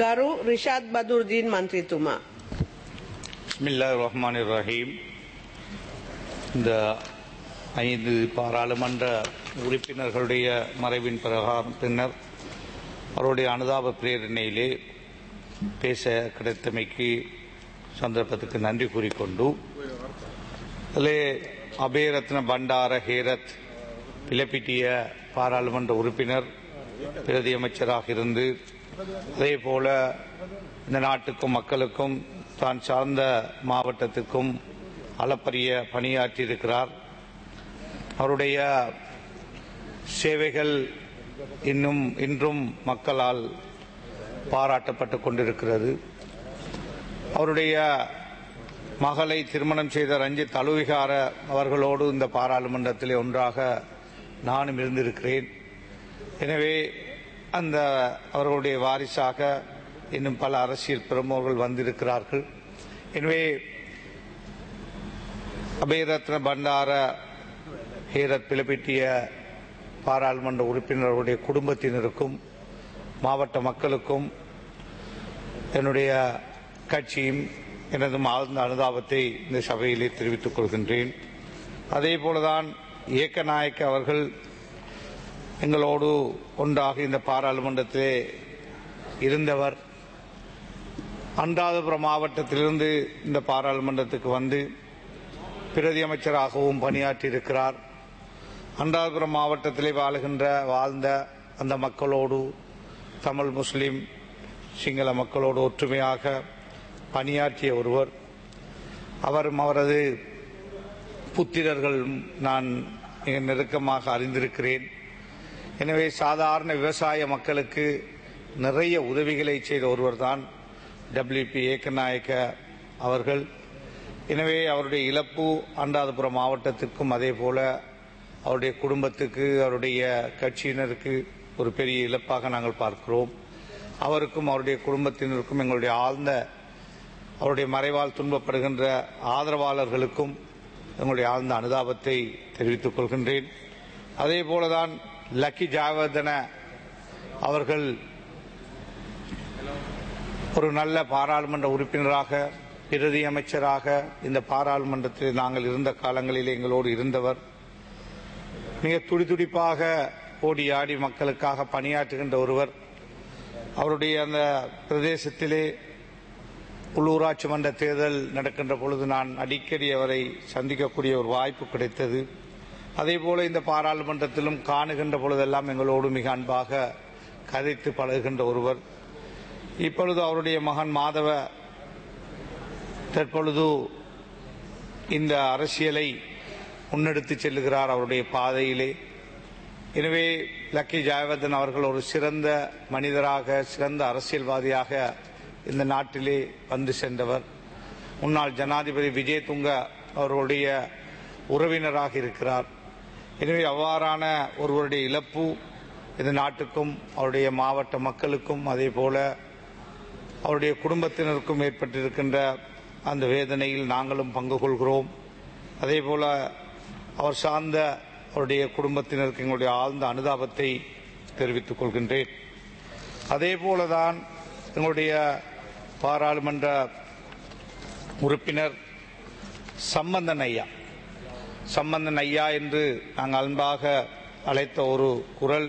ගරු රිෂාද් බදුර්දීන් මන්ත්‍රීතුමා. பிஸ்மில்லா ரஹ்மான் ரஹீம் இந்த ஐந்து பாராளுமன்ற உறுப்பினர்களுடைய மறைவின் பிரகாரம் பின்னர் அவருடைய அனுதாப பிரேரணையிலே பேச கிடைத்தமைக்கு சந்தர்ப்பத்துக்கு நன்றி கூறிக்கொண்டு அதிலே அபேரத்ன பண்டார ஹேரத் பிளப்பிட்டிய பாராளுமன்ற உறுப்பினர் பிரதி அமைச்சராக இருந்து அதே போல இந்த நாட்டுக்கும் மக்களுக்கும் தான் சார்ந்த மாவட்டத்துக்கும் அளப்பரிய பணியாற்றியிருக்கிறார் அவருடைய சேவைகள் இன்னும் இன்றும் மக்களால் பாராட்டப்பட்டு கொண்டிருக்கிறது அவருடைய மகளை திருமணம் செய்த ரஞ்சித் அலுவிகார அவர்களோடு இந்த பாராளுமன்றத்திலே ஒன்றாக நானும் இருந்திருக்கிறேன் எனவே அந்த அவர்களுடைய வாரிசாக இன்னும் பல அரசியல் பிரமுகர்கள் வந்திருக்கிறார்கள் எனவே அபயரத்ன பண்டார ஹேரத் பிளப்பிட்டிய பாராளுமன்ற உறுப்பினர்களுடைய குடும்பத்தினருக்கும் மாவட்ட மக்களுக்கும் என்னுடைய கட்சியும் எனது ஆழ்ந்த அனுதாபத்தை இந்த சபையிலே தெரிவித்துக் கொள்கின்றேன் அதே போலதான் ஏக்கநாயக்க அவர்கள் எங்களோடு ஒன்றாக இந்த பாராளுமன்றத்திலே இருந்தவர் அன்றாதபுரம் மாவட்டத்திலிருந்து இந்த பாராளுமன்றத்துக்கு வந்து பிரதி அமைச்சராகவும் பணியாற்றியிருக்கிறார் அன்றாதபுரம் மாவட்டத்திலே வாழுகின்ற வாழ்ந்த அந்த மக்களோடு தமிழ் முஸ்லிம் சிங்கள மக்களோடு ஒற்றுமையாக பணியாற்றிய ஒருவர் அவரும் அவரது புத்திரர்கள் நான் மிக நெருக்கமாக அறிந்திருக்கிறேன் எனவே சாதாரண விவசாய மக்களுக்கு நிறைய உதவிகளை செய்த ஒருவர்தான் டபிள்யூபி ஏக்கநாயக்க அவர்கள் எனவே அவருடைய இழப்பு அண்டாதபுரம் மாவட்டத்திற்கும் அதே போல அவருடைய குடும்பத்துக்கு அவருடைய கட்சியினருக்கு ஒரு பெரிய இழப்பாக நாங்கள் பார்க்கிறோம் அவருக்கும் அவருடைய குடும்பத்தினருக்கும் எங்களுடைய ஆழ்ந்த அவருடைய மறைவால் துன்பப்படுகின்ற ஆதரவாளர்களுக்கும் எங்களுடைய ஆழ்ந்த அனுதாபத்தை தெரிவித்துக் கொள்கின்றேன் அதே போலதான் லக்கி ஜாவர்தன அவர்கள் ஒரு நல்ல பாராளுமன்ற உறுப்பினராக பிரதி அமைச்சராக இந்த பாராளுமன்றத்தில் நாங்கள் இருந்த காலங்களில் எங்களோடு இருந்தவர் மிக துடிதுடிப்பாக ஓடி ஆடி மக்களுக்காக பணியாற்றுகின்ற ஒருவர் அவருடைய அந்த பிரதேசத்திலே உள்ளூராட்சி மன்ற தேர்தல் நடக்கின்ற பொழுது நான் அடிக்கடி அவரை சந்திக்கக்கூடிய ஒரு வாய்ப்பு கிடைத்தது அதே போல இந்த பாராளுமன்றத்திலும் காணுகின்ற பொழுதெல்லாம் எங்களோடு மிக அன்பாக கதைத்து பழகுகின்ற ஒருவர் இப்பொழுது அவருடைய மகன் மாதவ தற்பொழுது இந்த அரசியலை முன்னெடுத்து செல்லுகிறார் அவருடைய பாதையிலே எனவே லக்கி ஜெயவர்தன் அவர்கள் ஒரு சிறந்த மனிதராக சிறந்த அரசியல்வாதியாக இந்த நாட்டிலே வந்து சென்றவர் முன்னாள் ஜனாதிபதி விஜய் துங்க அவர்களுடைய உறவினராக இருக்கிறார் எனவே அவ்வாறான ஒருவருடைய இழப்பு இந்த நாட்டுக்கும் அவருடைய மாவட்ட மக்களுக்கும் அதே போல அவருடைய குடும்பத்தினருக்கும் ஏற்பட்டிருக்கின்ற அந்த வேதனையில் நாங்களும் பங்கு கொள்கிறோம் அதே போல அவர் சார்ந்த அவருடைய குடும்பத்தினருக்கு எங்களுடைய ஆழ்ந்த அனுதாபத்தை தெரிவித்துக் கொள்கின்றேன் அதே போலதான் எங்களுடைய பாராளுமன்ற உறுப்பினர் சம்பந்தன் ஐயா சம்பந்தன் ஐயா என்று நாங்கள் அன்பாக அழைத்த ஒரு குரல்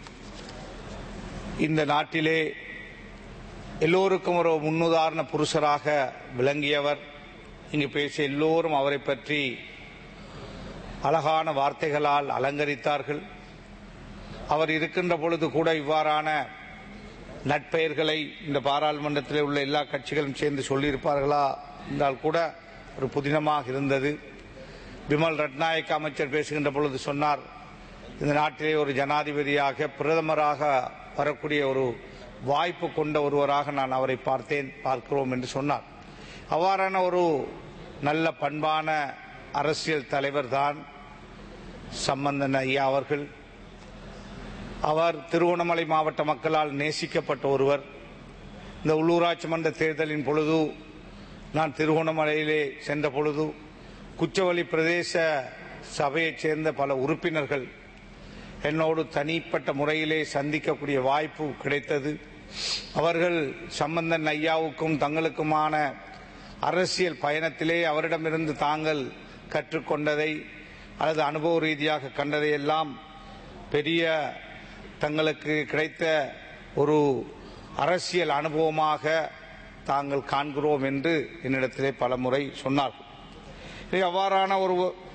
இந்த நாட்டிலே எல்லோருக்கும் ஒரு முன்னுதாரண புருஷராக விளங்கியவர் இங்கு பேசிய எல்லோரும் அவரை பற்றி அழகான வார்த்தைகளால் அலங்கரித்தார்கள் அவர் இருக்கின்ற பொழுது கூட இவ்வாறான நட்பெயர்களை இந்த பாராளுமன்றத்தில் உள்ள எல்லா கட்சிகளும் சேர்ந்து சொல்லியிருப்பார்களா என்றால் கூட ஒரு புதினமாக இருந்தது விமல் ரட்நாயக் அமைச்சர் பேசுகின்ற பொழுது சொன்னார் இந்த நாட்டிலே ஒரு ஜனாதிபதியாக பிரதமராக வரக்கூடிய ஒரு வாய்ப்பு கொண்ட ஒருவராக நான் அவரை பார்த்தேன் பார்க்கிறோம் என்று சொன்னார் அவ்வாறான ஒரு நல்ல பண்பான அரசியல் தலைவர் தான் சம்பந்தன் ஐயா அவர்கள் அவர் திருவண்ணாமலை மாவட்ட மக்களால் நேசிக்கப்பட்ட ஒருவர் இந்த உள்ளூராட்சி மன்ற தேர்தலின் பொழுது நான் திருவண்ணாமலையிலே சென்ற பொழுது குச்சவெளி பிரதேச சபையைச் சேர்ந்த பல உறுப்பினர்கள் என்னோடு தனிப்பட்ட முறையிலே சந்திக்கக்கூடிய வாய்ப்பு கிடைத்தது அவர்கள் சம்பந்தன் ஐயாவுக்கும் தங்களுக்குமான அரசியல் பயணத்திலே அவரிடமிருந்து தாங்கள் கற்றுக்கொண்டதை அல்லது அனுபவ ரீதியாக கண்டதை எல்லாம் பெரிய தங்களுக்கு கிடைத்த ஒரு அரசியல் அனுபவமாக தாங்கள் காண்கிறோம் என்று என்னிடத்திலே பலமுறை சொன்னார்கள் இது அவ்வாறான ஒரு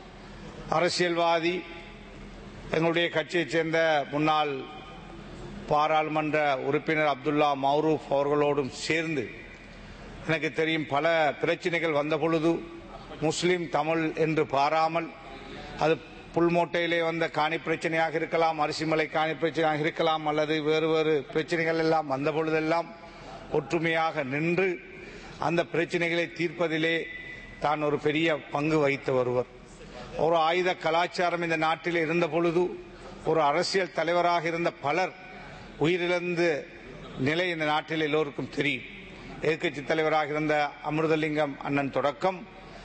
அரசியல்வாதி எங்களுடைய கட்சியைச் சேர்ந்த முன்னாள் பாராளுமன்ற உறுப்பினர் அப்துல்லா மௌரூப் அவர்களோடும் சேர்ந்து எனக்கு தெரியும் பல பிரச்சனைகள் வந்த பொழுது முஸ்லிம் தமிழ் என்று பாராமல் அது புல்மோட்டையிலே வந்த காணி பிரச்சனையாக இருக்கலாம் அரிசிமலை காணி பிரச்சனையாக இருக்கலாம் அல்லது வேறு வேறு பிரச்சனைகள் எல்லாம் வந்த பொழுதெல்லாம் ஒற்றுமையாக நின்று அந்த பிரச்சனைகளை தீர்ப்பதிலே தான் ஒரு பெரிய பங்கு வகித்து வருவர் ஒரு ஆயுத கலாச்சாரம் இந்த நாட்டில் இருந்த பொழுது ஒரு அரசியல் தலைவராக இருந்த பலர் உயிரிழந்த நிலை இந்த நாட்டில் எல்லோருக்கும் தெரியும் எதிர்க்கட்சி தலைவராக இருந்த அமிர்தலிங்கம் அண்ணன் தொடக்கம்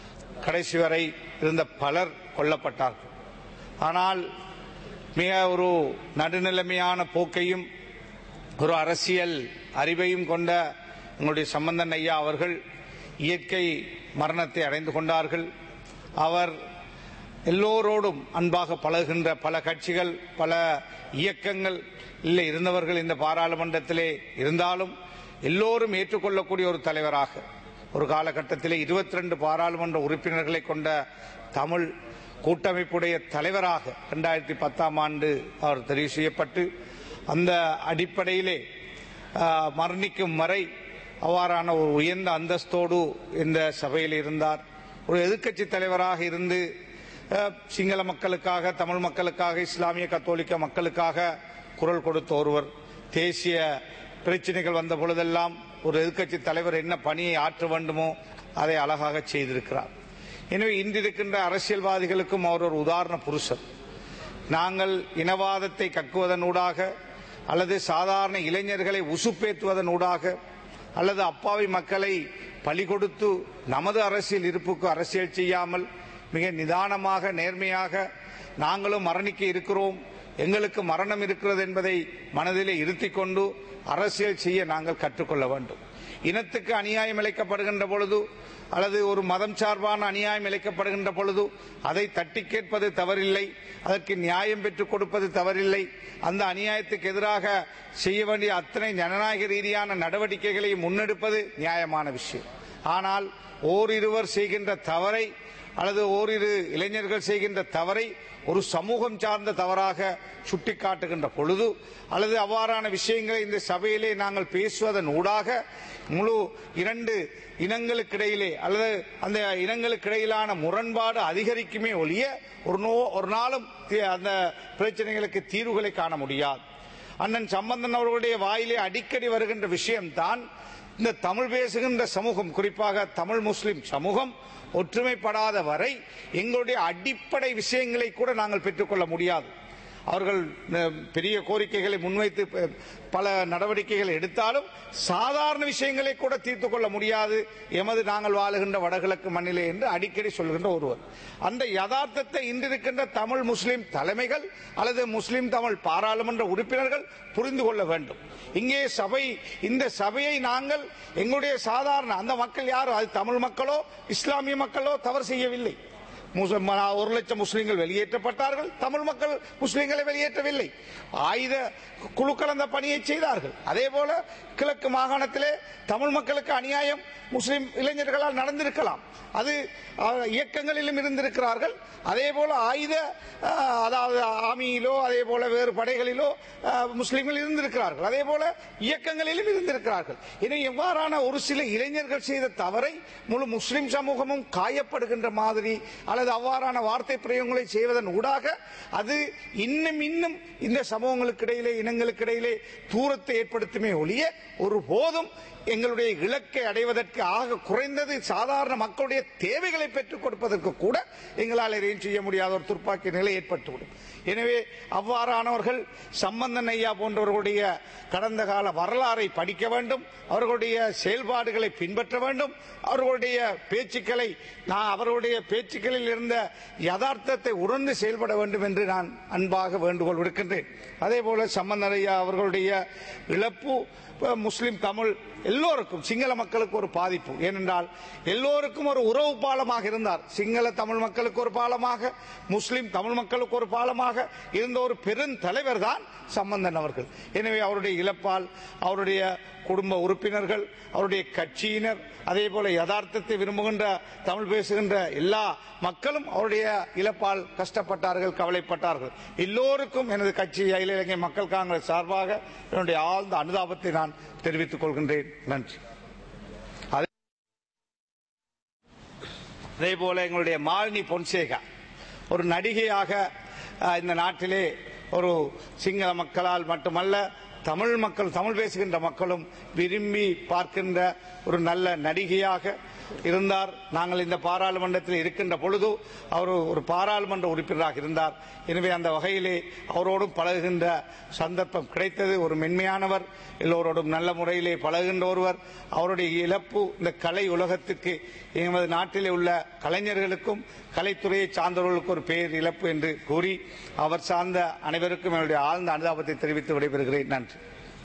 கடைசி வரை இருந்த பலர் கொல்லப்பட்டார்கள் ஆனால் மிக ஒரு நடுநிலைமையான போக்கையும் ஒரு அரசியல் அறிவையும் கொண்ட எங்களுடைய சம்பந்தன் ஐயா அவர்கள் இயற்கை மரணத்தை அடைந்து கொண்டார்கள் அவர் எல்லோரோடும் அன்பாக பழகுகின்ற பல கட்சிகள் பல இயக்கங்கள் இல்லை இருந்தவர்கள் இந்த பாராளுமன்றத்திலே இருந்தாலும் எல்லோரும் ஏற்றுக்கொள்ளக்கூடிய ஒரு தலைவராக ஒரு காலகட்டத்திலே 22 பாராளுமன்ற உறுப்பினர்களை கொண்ட தமிழ் கூட்டமைப்புடைய தலைவராக இரண்டாயிரத்தி பத்தாம் ஆண்டு அவர் தெரிவு செய்யப்பட்டு அந்த அடிப்படையிலே ஆ, மரணிக்கும் வரை அவ்வாறான ஒரு உயர்ந்த அந்தஸ்தோடு இந்த சபையில் இருந்தார் ஒரு எதிர்க்கட்சி தலைவராக இருந்து அஹ், சிங்கள மக்களுக்காக தமிழ் மக்களுக்காக இஸ்லாமிய கத்தோலிக்க மக்களுக்காக குரல் கொடுத்த ஒருவர் தேசிய பிரச்சனைகள் வந்த பொழுதெல்லாம் ஒரு எதிர்க்கட்சி தலைவர் என்ன பணியை ஆற்ற வேண்டுமோ அதை அழகாக செய்திருக்கிறார் எனவே இன்றிருக்கின்ற அரசியல்வாதிகளுக்கும் அவர் ஒரு உதாரண புருஷர் நாங்கள் இனவாதத்தை கக்குவதனூடாக அல்லது சாதாரண இளைஞர்களை உசுப்பேற்றுவதனூடாக அல்லது அப்பாவி மக்களை பலி கொடுத்து நமது அரசியல் இருப்புக்கு அரசியல் செய்யாமல் மிக நிதானமாக நேர்மையாக நாங்களும் மரணிக்க இருக்கிறோம் எங்களுக்கு மரணம் இருக்கிறது என்பதை மனதிலே இருத்திக் கொண்டு அரசியல் செய்ய நாங்கள் கற்றுக்கொள்ள வேண்டும் இனத்துக்கு அநியாயம் இழைக்கப்படுகின்ற பொழுது அல்லது ஒரு மதம் சார்பான அநியாயம் இழைக்கப்படுகின்ற பொழுது அதை தட்டி கேட்பது தவறில்லை அதற்கு நியாயம் பெற்றுக் கொடுப்பது தவறில்லை அந்த அநியாயத்துக்கு எதிராக செய்ய வேண்டிய அத்தனை ஜனநாயக ரீதியான நடவடிக்கைகளை முன்னெடுப்பது நியாயமான விஷயம் ஆனால் ஓரிருவர் செய்கின்ற தவறை அல்லது ஓரிரு இளைஞர்கள் செய்கின்ற தவறை ஒரு சமூகம் சார்ந்த தவறாக சுட்டிக்காட்டுகின்ற பொழுது அல்லது அவ்வாறான விஷயங்களை இந்த சபையிலே நாங்கள் பேசுவதன் ஊடாக முழு இரண்டு இனங்களுக்கிடையிலே அல்லது அந்த இனங்களுக்கிடையிலான முரண்பாடு அதிகரிக்குமே ஒழிய ஒரு நோ ஒரு நாளும் தி- அந்த பிரச்சனைகளுக்கு தீர்வுகளை காண முடியாது அண்ணன் சம்பந்தன் அவர்களுடைய வாயிலே அடிக்கடி வருகின்ற விஷயம்தான் இந்த தமிழ் பேசுகின்ற சமூகம் குறிப்பாக தமிழ் முஸ்லிம் சமூகம் ஒற்றுமைப்படாத வரை எங்களுடைய அடிப்படை விஷயங்களை கூட நாங்கள் பெற்றுக்கொள்ள முடியாது அவர்கள் அஹ், பெரிய கோரிக்கைகளை முன்வைத்து ப- பல நடவடிக்கைகள் எடுத்தாலும் சாதாரண விஷயங்களை கூட தீர்த்து கொள்ள முடியாது எமது நாங்கள் வாழுகின்ற வடகிழக்கு மண்ணிலே என்று அடிக்கடி சொல்கின்ற ஒருவர் அந்த யதார்த்தத்தை இன்றிருக்கின்ற தமிழ் முஸ்லிம் தலைமைகள் அல்லது முஸ்லிம் தமிழ் பாராளுமன்ற உறுப்பினர்கள் புரிந்து கொள்ள வேண்டும் இங்கே சபை இந்த சபையை நாங்கள் எங்களுடைய சாதாரண அந்த மக்கள் யாரும் அது தமிழ் மக்களோ இஸ்லாமிய மக்களோ தவறு செய்யவில்லை முஸ்லிம் ஒரு லட்சம் முஸ்லிம்கள் வெளியேற்றப்பட்டார்கள் தமிழ் மக்கள் முஸ்லிம்களை வெளியேற்றவில்லை ஆயுத குழுக்கள் அந்த பணியை செய்தார்கள் அதே போல கிழக்கு மாகாணத்திலே தமிழ் மக்களுக்கு அநியாயம் முஸ்லிம் இளைஞர்களால் நடந்திருக்கலாம் அது அஹ், இயக்கங்களிலும் இருந்திருக்கிறார்கள் அதே போல ஆயுத அஹ், அதாவது ஆமியிலோ அதே போல வேறு படைகளிலோ அஹ், முஸ்லிம்கள் இருந்திருக்கிறார்கள் அதே போல இயக்கங்களிலும் இருந்திருக்கிறார்கள் எனவே எவ்வாறான ஒரு சில இளைஞர்கள் செய்த தவறை முழு முஸ்லிம் சமூகமும் காயப்படுகின்ற மாதிரி அல்லது அவ்வாறான வார்த்தை பிரயோகங்களை செய்வதன் ஊடாக அது இன்னும் இன்னும் இந்த சமூகங்களுக்கு இடையிலே இனங்களுக்கு இடையிலே தூரத்தை ஏற்படுத்துமே ஒழிய ஒரு போதும் எங்களுடைய இலக்கை அடைவதற்கு ஆக குறைந்தது சாதாரண மக்களுடைய தேவைகளை பெற்றுக் கொடுப்பதற்கு கூட எங்களால் எதையும் செய்ய முடியாத ஒரு துப்பாக்கி நிலை ஏற்பட்டுவிடும் எனவே அவ்வாறானவர்கள் சம்பந்தன் ஐயா போன்றவர்களுடைய கடந்த கால வரலாறை படிக்க வேண்டும் அவர்களுடைய செயல்பாடுகளை பின்பற்ற வேண்டும் அவர்களுடைய பேச்சுக்களை நான் அவர்களுடைய பேச்சுக்களில் இருந்த யதார்த்தத்தை உணர்ந்து செயல்பட வேண்டும் என்று நான் அன்பாக வேண்டுகோள் விடுக்கின்றேன் அதே போல சம்பந்தன் ஐயா அவர்களுடைய இழப்பு அஹ், முஸ்லிம் தமிழ் எல்லோருக்கும் சிங்கள மக்களுக்கு ஒரு பாதிப்பு ஏனென்றால் எல்லோருக்கும் ஒரு உறவு பாலமாக இருந்தார் சிங்கள தமிழ் மக்களுக்கு ஒரு பாலமாக முஸ்லிம் தமிழ் மக்களுக்கு ஒரு பாலமாக இருந்த ஒரு பெருந்தலைவர் தான் சம்பந்தன் அவர்கள் எனவே அவருடைய இழப்பால் அவருடைய குடும்ப உறுப்பினர்கள் அவருடைய கட்சியினர் அதே போல யதார்த்தத்தை விரும்புகின்ற தமிழ் பேசுகின்ற எல்லா மக்களும் அவருடைய இழப்பால் கஷ்டப்பட்டார்கள் கவலைப்பட்டார்கள் எல்லோருக்கும் எனது கட்சி அகில இலங்கை மக்கள் காங்கிரஸ் சார்பாக என்னுடைய ஆழ்ந்த அனுதாபத்தை நான் தெரிவித்துக் கொள்கின்றேன் நன்றி அதே- அதே போல எங்களுடைய மாலினி பொன்சேகா ஒரு நடிகையாக அஹ், இந்த நாட்டிலே ஒரு சிங்கள மக்களால் மட்டுமல்ல தமிழ் மக்கள் தமிழ் பேசுகின்ற மக்களும் விரும்பி பார்க்கின்ற ஒரு நல்ல நடிகையாக இருந்தார் நாங்கள் இந்த பாராளுமன்றத்தில் இருக்கின்ற பொழுது அவர் ஒரு பாராளுமன்ற உறுப்பினராக இருந்தார் எனவே அந்த வகையிலே அவரோடும் பழகுகின்ற சந்தர்ப்பம் கிடைத்தது ஒரு மென்மையானவர் எல்லோரோடும் நல்ல முறையிலே பழகுகின்ற ஒருவர் அவருடைய இழப்பு இந்த கலை உலகத்துக்கு எமது நாட்டிலே உள்ள கலைஞர்களுக்கும் கலைத்துறையை சார்ந்தவர்களுக்கு ஒரு பேர் இழப்பு என்று கூறி அவர் சார்ந்த அனைவருக்கும் என்னுடைய ஆழ்ந்த அனுதாபத்தை தெரிவித்து விடைபெறுகிறேன் நன்றி